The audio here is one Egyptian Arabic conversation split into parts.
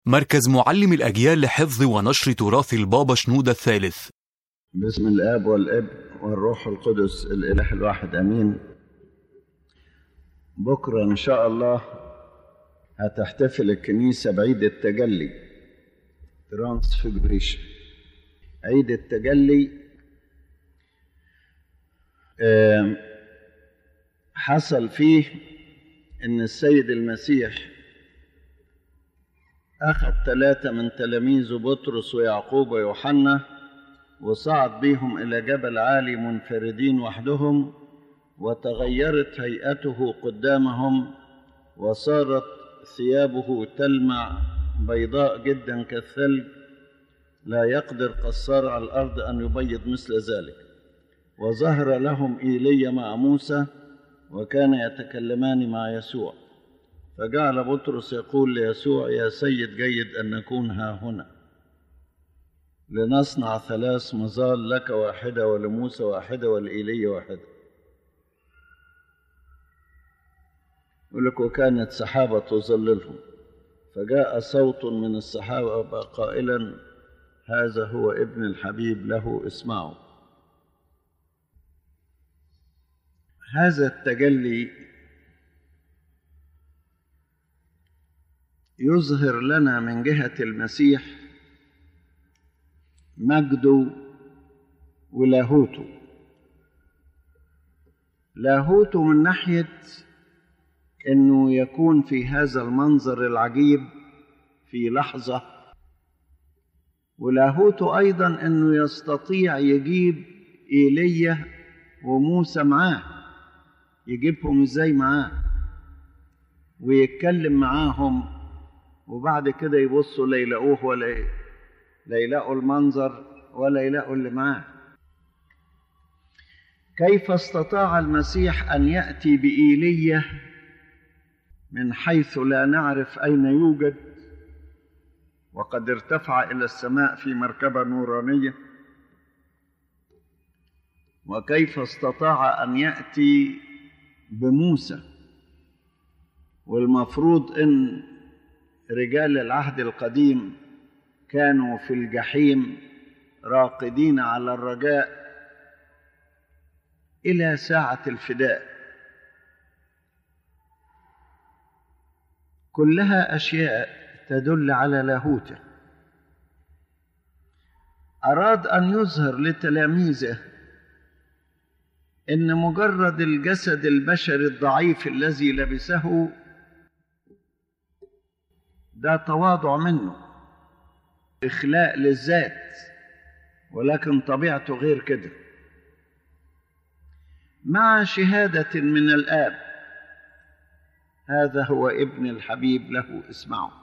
مركز معلم الأجيال لحفظ ونشر تراث البابا شنودة الثالث باسم الاب والابن والروح القدس الاله الواحد امين بكره ان شاء الله هتحتفل الكنيسه بعيد التجلي ترانسفيجريشن عيد التجلي آم، حصل فيه ان السيد المسيح اخذ ثلاثه من تلاميذه بطرس ويعقوب ويوحنا وصعد بهم إلى جبل عالي منفردين وحدهم وتغيرت هيئته قدامهم وصارت ثيابه تلمع بيضاء جدا كالثلج لا يقدر قصار على الأرض أن يبيض مثل ذلك وظهر لهم إيليا مع موسى وكان يتكلمان مع يسوع فجعل بطرس يقول ليسوع يا سيد جيد أن نكون ها هنا لنصنع ثلاث مظال لك واحدة ولموسى واحدة ولإيليا واحدة يقول لك وكانت سحابة تظللهم فجاء صوت من السحابة قائلا هذا هو ابن الحبيب له اسمعوا هذا التجلي يظهر لنا من جهة المسيح مجده ولاهوته لاهوته من ناحية انه يكون في هذا المنظر العجيب في لحظة ولاهوته ايضا انه يستطيع يجيب ايليا وموسى معاه يجيبهم ازاي معاه ويتكلم معاهم وبعد كده يبصوا لا يلاقوه ولا إيه لا يلاقوا المنظر ولا يلاقوا اللي معاه كيف استطاع المسيح ان ياتي بايليه من حيث لا نعرف اين يوجد وقد ارتفع الى السماء في مركبه نورانيه وكيف استطاع ان ياتي بموسى والمفروض ان رجال العهد القديم كانوا في الجحيم راقدين على الرجاء الى ساعه الفداء كلها اشياء تدل على لاهوته اراد ان يظهر لتلاميذه ان مجرد الجسد البشري الضعيف الذي لبسه ده تواضع منه إخلاء للذات ولكن طبيعته غير كده مع شهادة من الآب هذا هو ابن الحبيب له اسمعوا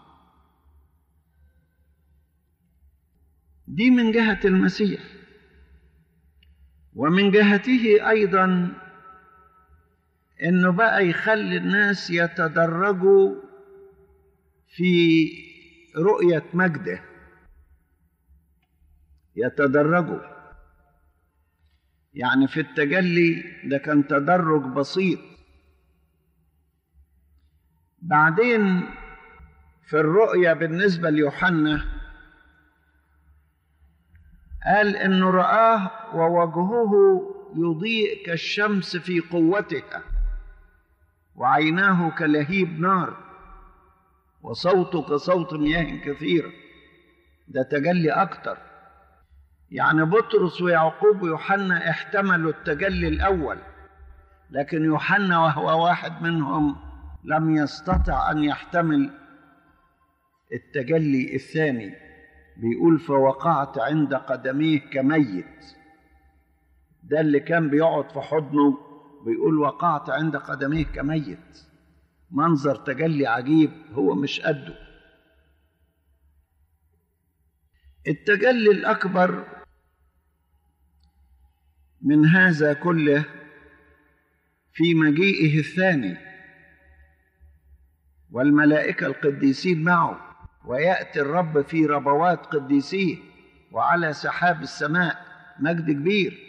دي من جهة المسيح ومن جهته أيضا إنه بقى يخلي الناس يتدرجوا في رؤية مجده يتدرجوا يعني في التجلي ده كان تدرج بسيط بعدين في الرؤية بالنسبة ليوحنا قال انه رآه ووجهه يضيء كالشمس في قوتها وعيناه كلهيب نار وصوته كصوت مياه كثيرة ده تجلي أكتر يعني بطرس ويعقوب ويوحنا احتملوا التجلي الأول لكن يوحنا وهو واحد منهم لم يستطع أن يحتمل التجلي الثاني بيقول فوقعت عند قدميه كميت ده اللي كان بيقعد في حضنه بيقول وقعت عند قدميه كميت منظر تجلي عجيب هو مش قده التجلي الأكبر من هذا كله في مجيئه الثاني والملائكة القديسين معه ويأتي الرب في ربوات قديسيه وعلى سحاب السماء مجد كبير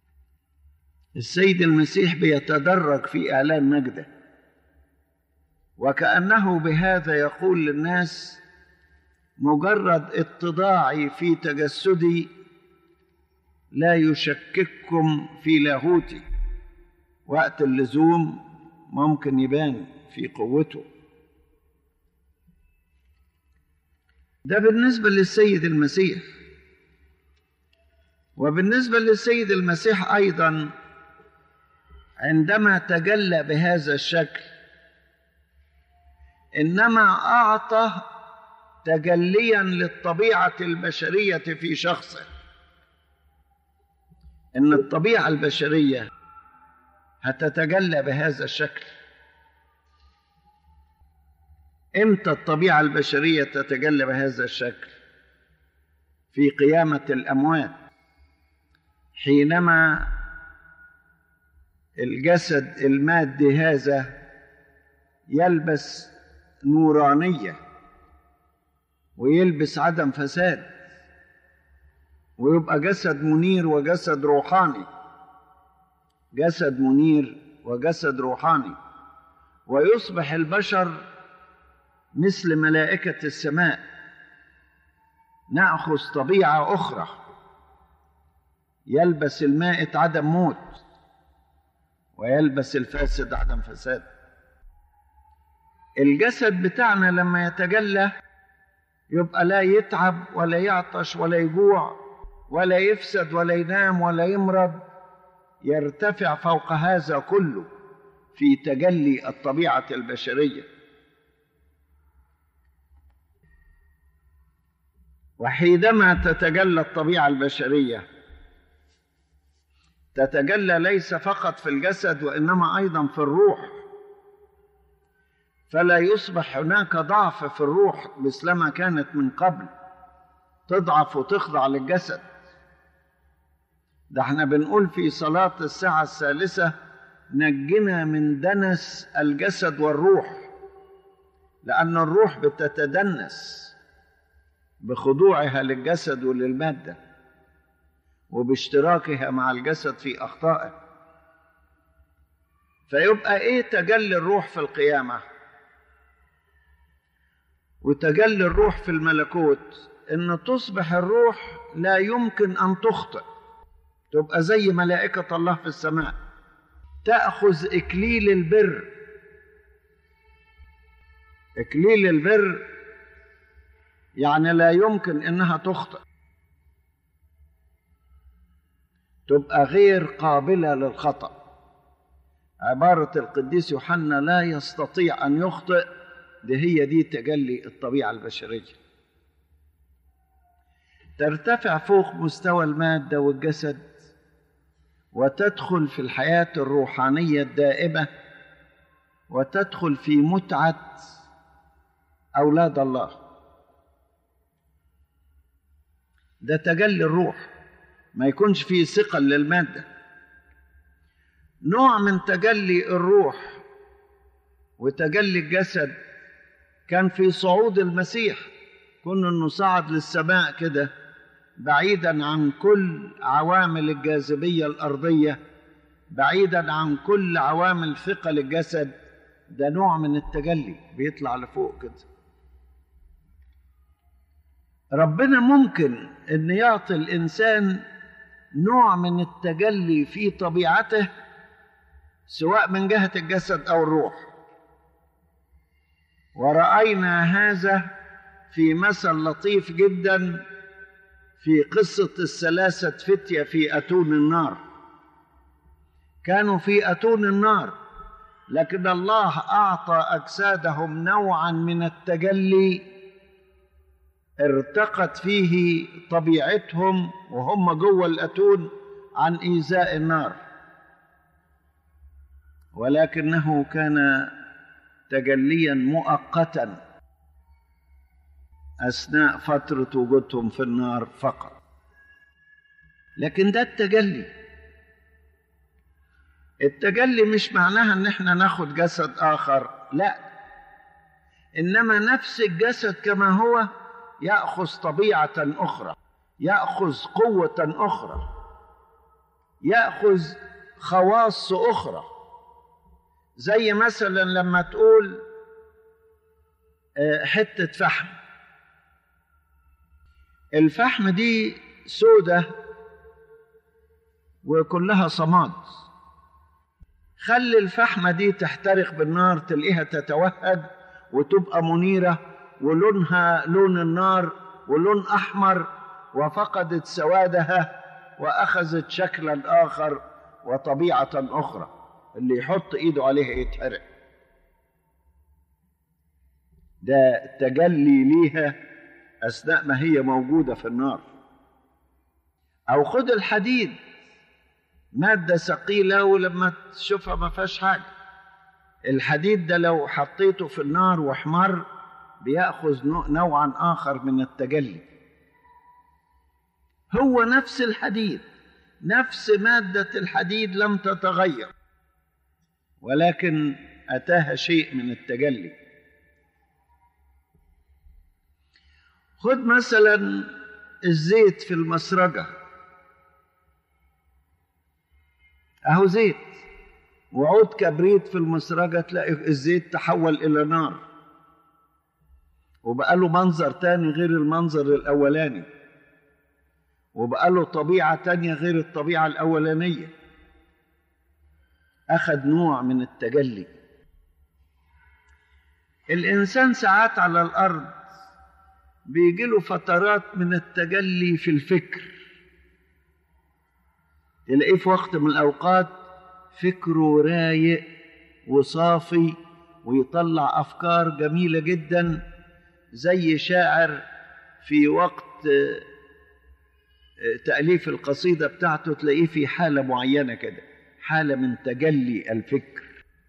السيد المسيح بيتدرج في إعلان مجده وكأنه بهذا يقول للناس مجرد اتضاعي في تجسدي لا يشكككم في لاهوتي وقت اللزوم ممكن يبان في قوته ده بالنسبة للسيد المسيح وبالنسبة للسيد المسيح أيضا عندما تجلى بهذا الشكل إنما أعطى تجليا للطبيعة البشرية في شخصه إن الطبيعة البشرية هتتجلى بهذا الشكل امتى الطبيعه البشريه تتجلى بهذا الشكل في قيامه الاموات حينما الجسد المادي هذا يلبس نورانيه ويلبس عدم فساد ويبقى جسد منير وجسد روحاني جسد منير وجسد روحاني ويصبح البشر مثل ملائكة السماء نأخذ طبيعة أخرى يلبس المائت عدم موت ويلبس الفاسد عدم فساد الجسد بتاعنا لما يتجلى يبقى لا يتعب ولا يعطش ولا يجوع ولا يفسد ولا ينام ولا يمرض يرتفع فوق هذا كله في تجلي الطبيعه البشريه وحينما تتجلى الطبيعه البشريه تتجلى ليس فقط في الجسد وانما ايضا في الروح فلا يصبح هناك ضعف في الروح مثلما كانت من قبل تضعف وتخضع للجسد ده احنا بنقول في صلاة الساعة الثالثة نجنا من دنس الجسد والروح لأن الروح بتتدنس بخضوعها للجسد وللمادة وباشتراكها مع الجسد في أخطائه فيبقى إيه تجلي الروح في القيامة وتجلي الروح في الملكوت إن تصبح الروح لا يمكن أن تخطئ تبقى زي ملائكة الله في السماء تأخذ إكليل البر إكليل البر يعني لا يمكن إنها تخطئ تبقى غير قابلة للخطأ عبارة القديس يوحنا لا يستطيع أن يخطئ دي هي دي تجلي الطبيعة البشرية ترتفع فوق مستوى المادة والجسد وتدخل في الحياة الروحانية الدائمة وتدخل في متعة أولاد الله ده تجلي الروح ما يكونش فيه ثقل للمادة نوع من تجلي الروح وتجلي الجسد كان في صعود المسيح كون انه صعد للسماء كده بعيدا عن كل عوامل الجاذبيه الارضيه بعيدا عن كل عوامل ثقل الجسد ده نوع من التجلي بيطلع لفوق كده ربنا ممكن ان يعطي الانسان نوع من التجلي في طبيعته سواء من جهه الجسد او الروح ورأينا هذا في مثل لطيف جدا في قصة الثلاثة فتية في أتون النار كانوا في أتون النار لكن الله أعطى أجسادهم نوعا من التجلي ارتقت فيه طبيعتهم وهم جوه الأتون عن إيذاء النار ولكنه كان تجليا مؤقتا اثناء فتره وجودهم في النار فقط لكن ده التجلي التجلي مش معناها ان احنا ناخد جسد اخر لا انما نفس الجسد كما هو ياخذ طبيعه اخرى ياخذ قوه اخرى ياخذ خواص اخرى زي مثلا لما تقول آه، حتة فحم الفحم دي سودة وكلها صماد خلي الفحمة دي تحترق بالنار تلاقيها تتوهج وتبقى منيرة ولونها لون النار ولون أحمر وفقدت سوادها وأخذت شكلا آخر وطبيعة أخرى اللي يحط إيده عليها يتحرق ده تجلي ليها أثناء ما هي موجودة في النار أو خد الحديد مادة ثقيلة ولما تشوفها ما فيهاش حاجة الحديد ده لو حطيته في النار واحمر بيأخذ نوعا آخر من التجلي هو نفس الحديد نفس مادة الحديد لم تتغير ولكن أتاها شيء من التجلي خد مثلا الزيت في المسرجة أهو زيت وعود كبريت في المسرجة تلاقي الزيت تحول إلى نار وبقى له منظر تاني غير المنظر الأولاني وبقى له طبيعة تانية غير الطبيعة الأولانية أخذ نوع من التجلي الإنسان ساعات على الأرض بيجي له فترات من التجلي في الفكر تلاقيه في وقت من الأوقات فكره رايق وصافي ويطلع أفكار جميلة جدا زي شاعر في وقت تأليف القصيدة بتاعته تلاقيه في حالة معينة كده حالة من تجلي الفكر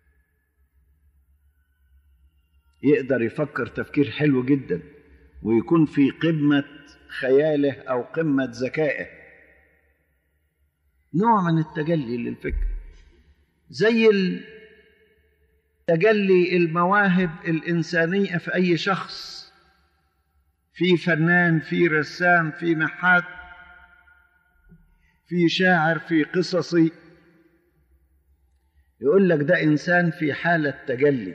يقدر يفكر تفكير حلو جدا ويكون في قمة خياله أو قمة ذكائه نوع من التجلي للفكر زي تجلي المواهب الإنسانية في أي شخص في فنان في رسام في نحات في شاعر في قصصي يقول لك ده إنسان في حالة تجلي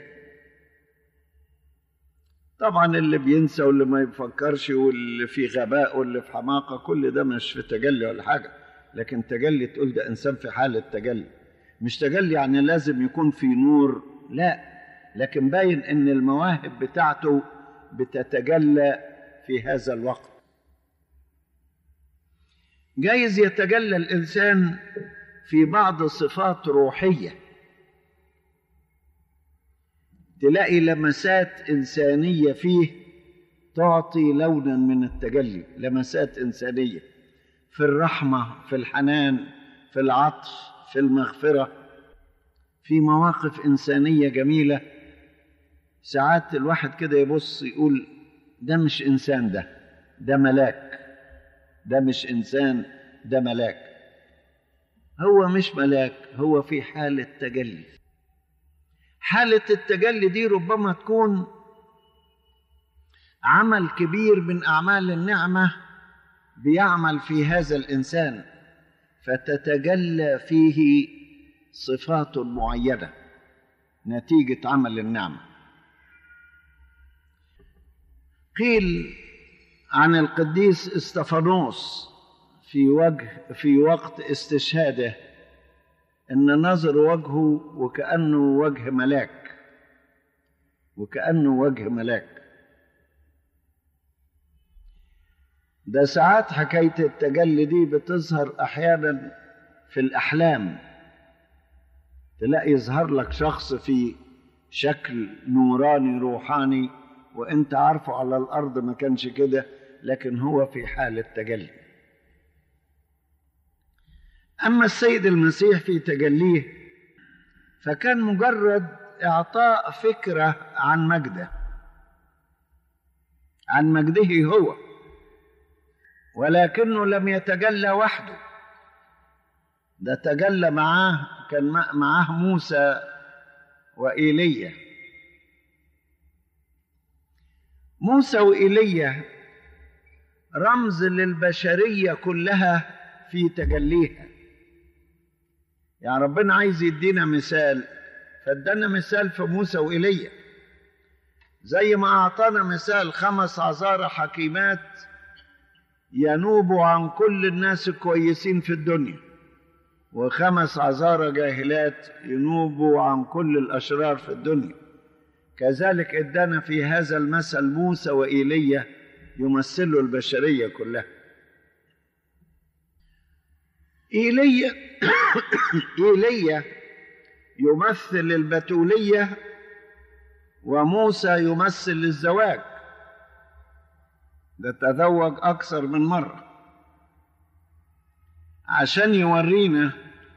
طبعا اللي بينسى واللي ما يفكرش واللي في غباء واللي في حماقة كل ده مش في تجلي ولا حاجة لكن تجلي تقول ده إنسان في حالة تجلي مش تجلي يعني لازم يكون في نور لا لكن باين إن المواهب بتاعته بتتجلى في هذا الوقت جايز يتجلى الإنسان في بعض صفات روحيه تلاقي لمسات إنسانية فيه تعطي لونا من التجلي لمسات إنسانية في الرحمة في الحنان في العطف في المغفرة في مواقف إنسانية جميلة ساعات الواحد كده يبص يقول ده مش إنسان ده ده ملاك ده مش إنسان ده ملاك هو مش ملاك هو في حالة تجلي حالة التجلي دي ربما تكون عمل كبير من أعمال النعمة بيعمل في هذا الإنسان فتتجلى فيه صفات معينة نتيجة عمل النعمة قيل عن القديس استفانوس في وجه في وقت استشهاده ان نظر وجهه وكانه وجه ملاك وكانه وجه ملاك ده ساعات حكايه التجلي دي بتظهر احيانا في الاحلام تلاقي يظهر لك شخص في شكل نوراني روحاني وانت عارفه على الارض ما كانش كده لكن هو في حاله تجلي أما السيد المسيح في تجليه فكان مجرد إعطاء فكرة عن مجده عن مجده هو ولكنه لم يتجلى وحده ده تجلى معاه كان معاه موسى وإيليا موسى وإيليا رمز للبشرية كلها في تجليها يعني ربنا عايز يدينا مثال فادانا مثال في موسى وإيليا زي ما أعطانا مثال خمس عذارى حكيمات ينوبوا عن كل الناس الكويسين في الدنيا وخمس عذارى جاهلات ينوبوا عن كل الأشرار في الدنيا كذلك ادانا في هذا المثل موسى وإيليا يمثلوا البشرية كلها إيليا إيليا يمثل البتولية وموسى يمثل الزواج ده تزوج أكثر من مرة عشان يورينا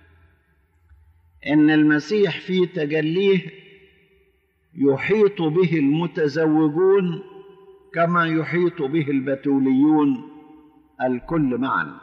إن المسيح في تجليه يحيط به المتزوجون كما يحيط به البتوليون الكل معا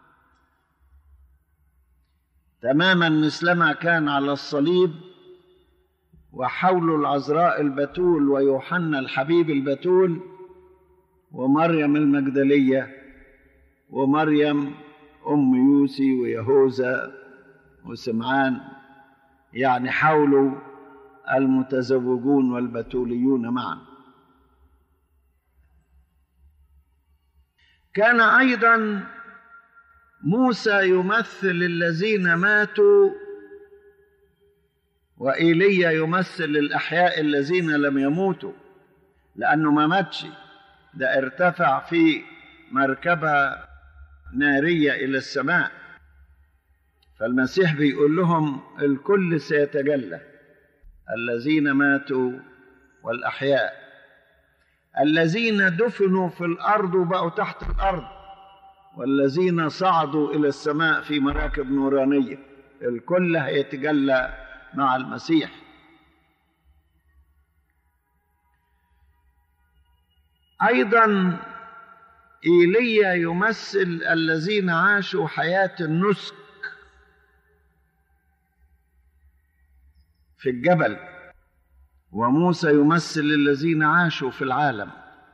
تماما مثلما كان على الصليب وحول العذراء البتول ويوحنا الحبيب البتول ومريم المجدلية ومريم أم يوسي ويهوذا وسمعان يعني حولوا المتزوجون والبتوليون معا كان أيضا موسى يمثل الذين ماتوا وإيليا يمثل الأحياء الذين لم يموتوا لأنه ما ماتش ده ارتفع في مركبة نارية إلى السماء فالمسيح بيقول لهم الكل سيتجلى الذين ماتوا والأحياء الذين دفنوا في الأرض وبقوا تحت الأرض والذين صعدوا إلى السماء في مراكب نورانية الكل هيتجلى مع المسيح ايضا ايليا يمثل الذين عاشوا حياه النسك في الجبل وموسى يمثل الذين عاشوا في العالم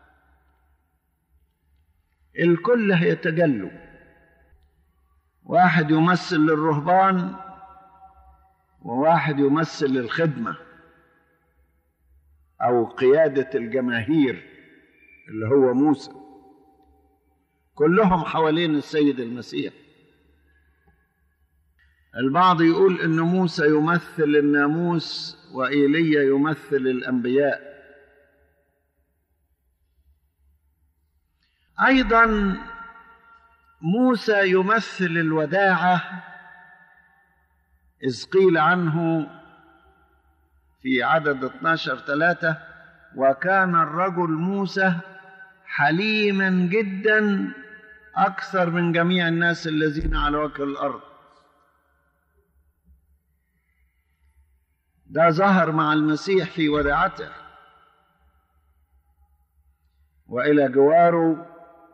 الكل هيتجلوا واحد يمثل للرهبان وواحد يمثل الخدمة أو قيادة الجماهير اللي هو موسى كلهم حوالين السيد المسيح البعض يقول ان موسى يمثل الناموس وايليا يمثل الانبياء ايضا موسى يمثل الوداعه إذ قيل عنه في عدد 12 ثلاثة وكان الرجل موسى حليما جدا أكثر من جميع الناس الذين على وجه الأرض ده ظهر مع المسيح في وداعته وإلى جواره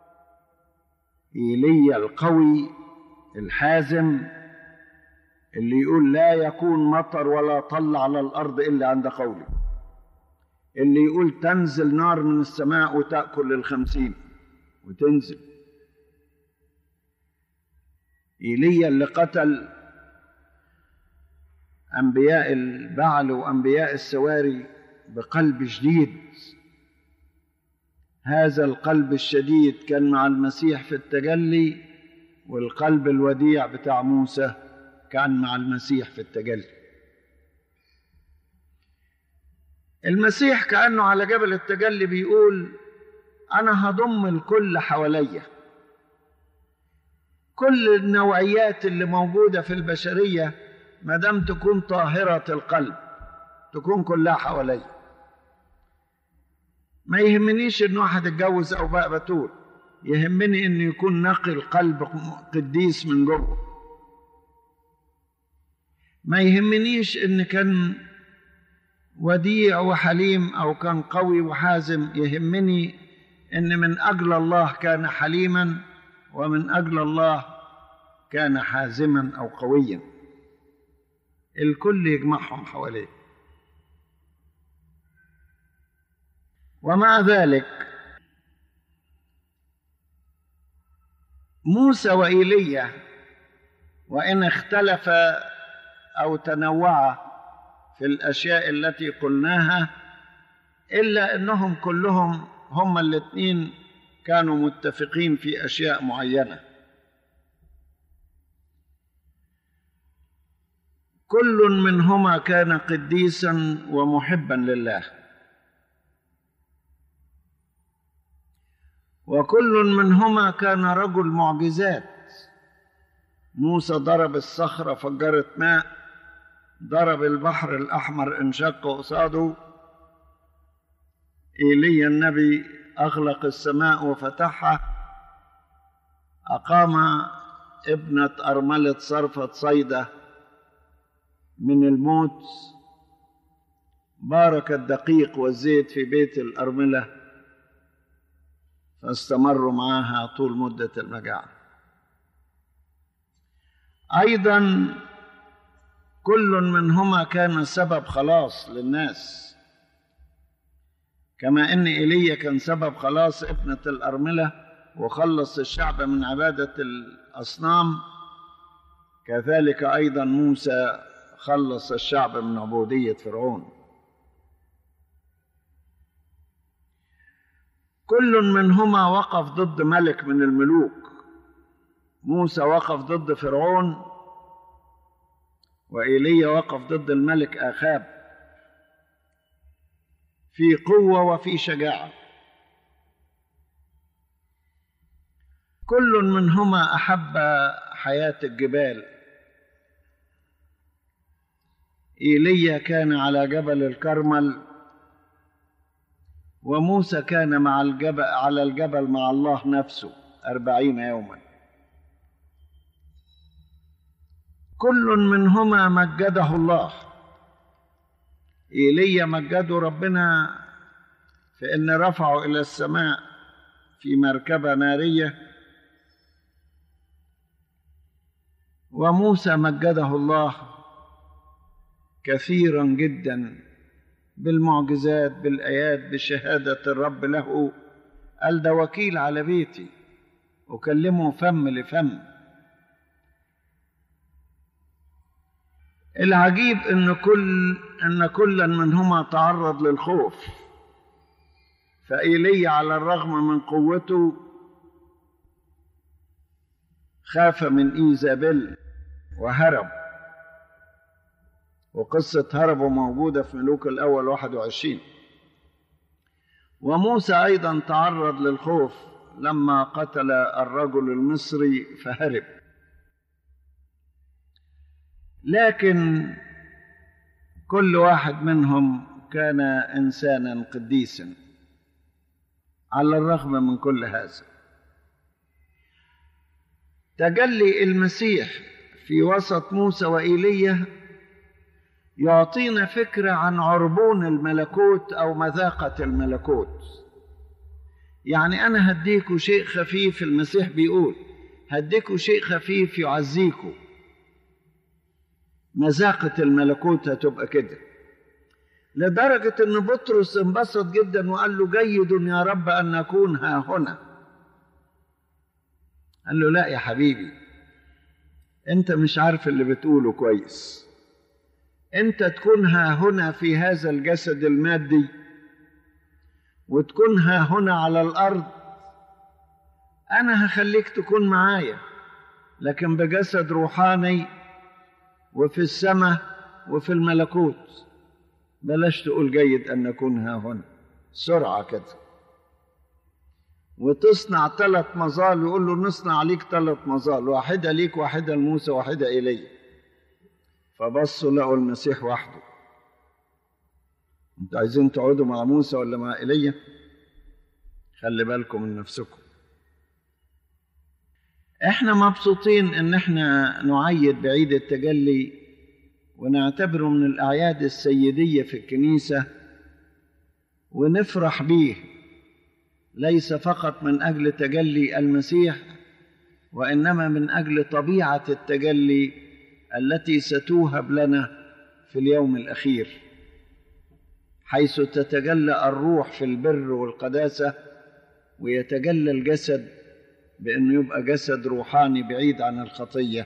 إيليا القوي الحازم اللي يقول لا يكون مطر ولا طل على الأرض إلا عند قوله اللي يقول تنزل نار من السماء وتأكل الخمسين وتنزل إيليا اللي قتل أنبياء البعل وأنبياء السواري بقلب شديد هذا القلب الشديد كان مع المسيح في التجلي والقلب الوديع بتاع موسى كان مع المسيح في التجلي المسيح كأنه على جبل التجلي بيقول أنا هضم الكل حواليا كل النوعيات اللي موجودة في البشرية ما دام تكون طاهرة القلب تكون كلها حواليا ما يهمنيش ان واحد اتجوز او بقى بتول يهمني انه يكون نقي القلب قديس من جوه ما يهمنيش ان كان وديع وحليم او كان قوي وحازم يهمني ان من اجل الله كان حليما ومن اجل الله كان حازما او قويا الكل يجمعهم حواليه ومع ذلك موسى وإيليا وإن اختلفا أو تنوعا في الأشياء التي قلناها إلا أنهم كلهم هما الاثنين كانوا متفقين في أشياء معينة كل منهما كان قديسا ومحبا لله وكل منهما كان رجل معجزات موسى ضرب الصخرة فجرت ماء ضرب البحر الأحمر انشق قصاده إيليا النبي أغلق السماء وفتحها أقام ابنة أرملة صرفة صيدة من الموت بارك الدقيق والزيت في بيت الأرملة فاستمروا معها طول مدة المجاعة أيضا كل منهما كان سبب خلاص للناس كما ان ايليا كان سبب خلاص ابنه الارمله وخلص الشعب من عباده الاصنام كذلك ايضا موسى خلص الشعب من عبوديه فرعون كل منهما وقف ضد ملك من الملوك موسى وقف ضد فرعون وايليا وقف ضد الملك اخاب في قوه وفي شجاعه كل منهما احب حياه الجبال ايليا كان على جبل الكرمل وموسى كان مع الجبل على الجبل مع الله نفسه أربعين يوما كل منهما مجده الله ايليا مجده ربنا في ان رفعه الى السماء في مركبه ناريه وموسى مجده الله كثيرا جدا بالمعجزات بالايات بشهاده الرب له قال ده وكيل على بيتي اكلمه فم لفم العجيب ان كل ان كلا منهما تعرض للخوف فايليا على الرغم من قوته خاف من ايزابيل وهرب وقصة هربه موجودة في ملوك الأول 21 وموسى أيضا تعرض للخوف لما قتل الرجل المصري فهرب لكن كل واحد منهم كان انسانا قديسا على الرغم من كل هذا تجلي المسيح في وسط موسى وايليا يعطينا فكره عن عربون الملكوت او مذاقه الملكوت يعني انا هديكوا شيء خفيف المسيح بيقول هديكوا شيء خفيف يعزيكوا مذاقة الملكوت هتبقى كده لدرجة أن بطرس انبسط جدا وقال له جيد يا رب أن نكون ها هنا قال له لا يا حبيبي أنت مش عارف اللي بتقوله كويس أنت تكون ها هنا في هذا الجسد المادي وتكون ها هنا على الأرض أنا هخليك تكون معايا لكن بجسد روحاني وفي السماء وفي الملكوت بلاش تقول جيد أن نكون ها هنا سرعة كده وتصنع ثلاث مظال يقول له نصنع ليك ثلاث مظال واحدة ليك واحدة لموسى واحدة إلي فبصوا لقوا المسيح وحده انتوا عايزين تقعدوا مع موسى ولا مع إيليا خلي بالكم من نفسكم احنا مبسوطين ان احنا نعيد بعيد التجلي ونعتبره من الاعياد السيديه في الكنيسه ونفرح به ليس فقط من اجل تجلي المسيح وانما من اجل طبيعه التجلي التي ستوهب لنا في اليوم الاخير حيث تتجلى الروح في البر والقداسه ويتجلى الجسد بانه يبقى جسد روحاني بعيد عن الخطيه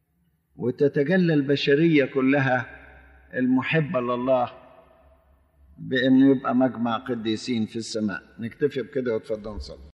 وتتجلى البشريه كلها المحبه لله بأنه يبقى مجمع قديسين في السماء نكتفي بكده وتفضل نصلي